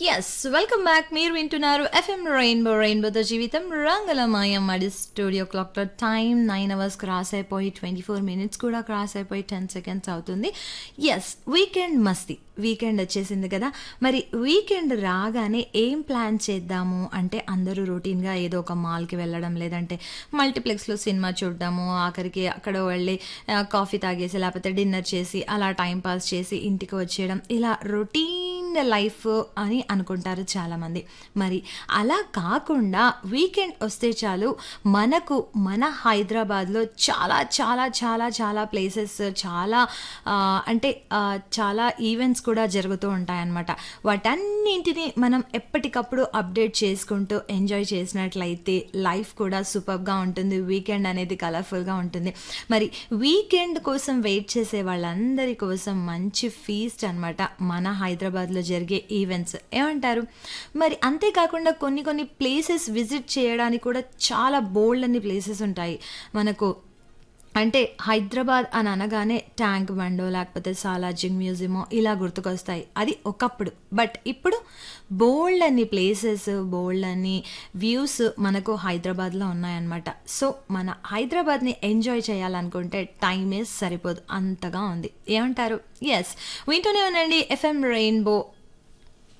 yes welcome back మీరు వింటున్నారు FM rainbow రెయిన్బోతో జీవితం రంగులమయం అది స్టూడియో క్లాక్లో టైం నైన్ అవర్స్ క్రాస్ అయిపోయి ట్వంటీ ఫోర్ మినిట్స్ కూడా క్రాస్ అయిపోయి టెన్ సెకండ్స్ అవుతుంది ఎస్ వీకెండ్ మస్తీ వీకెండ్ వచ్చేసింది కదా మరి వీకెండ్ రాగానే ఏం ప్లాన్ చేద్దాము అంటే అందరూ రొటీన్గా ఏదో ఒక మాల్కి వెళ్ళడం లేదంటే మల్టీప్లెక్స్లో సినిమా చూడడము ఆఖరికి అక్కడ వెళ్ళి ఆ, కాఫీ తాగేసి లేకపోతే డిన్నర్ చేసి అలా టైం పాస్ చేసి ఇంటికి వచ్చేయడం ఇలా రొటీన్ లైఫ్ అని అనుకుంటారు చాలామంది మరి అలా కాకుండా వీకెండ్ వస్తే చాలు మనకు మన హైదరాబాద్లో చాలా చాలా చాలా చాలా ప్లేసెస్ చాలా ఆ, అంటే ఆ, చాలా ఈవెంట్స్ కూడా జరుగుతూ ఉంటాయన్నమాట వాటన్నింటినీ మనం ఎప్పటికప్పుడు అప్డేట్ చేసుకుంటూ ఎంజాయ్ చేసినట్లయితే లైఫ్ కూడా సూపర్గా ఉంటుంది వీకెండ్ అనేది కలర్ఫుల్గా ఉంటుంది మరి వీకెండ్ కోసం వెయిట్ చేసే వాళ్ళందరి కోసం మంచి ఫీస్ట్ అనమాట మన హైదరాబాద్లో జరిగే ఈవెంట్స్ ఏమంటారు మరి అంతేకాకుండా కొన్ని కొన్ని ప్లేసెస్ విజిట్ చేయడానికి కూడా చాలా బోల్డ్ అన్ని ప్లేసెస్ ఉంటాయి మనకు అంటే హైదరాబాద్ అని అనగానే ట్యాంక్ బండో లేకపోతే సాలార్జింగ్ మ్యూజియమో ఇలా గుర్తుకొస్తాయి అది ఒకప్పుడు బట్ ఇప్పుడు బోల్డ్ అన్ని ప్లేసెస్ బోల్డ్ అన్ని వ్యూస్ మనకు హైదరాబాద్లో ఉన్నాయన్నమాట సో మన హైదరాబాద్ని ఎంజాయ్ చేయాలనుకుంటే టైమే సరిపోదు అంతగా ఉంది ఏమంటారు ఎస్ వింటూనే ఉండండి ఎఫ్ఎం రెయిన్బో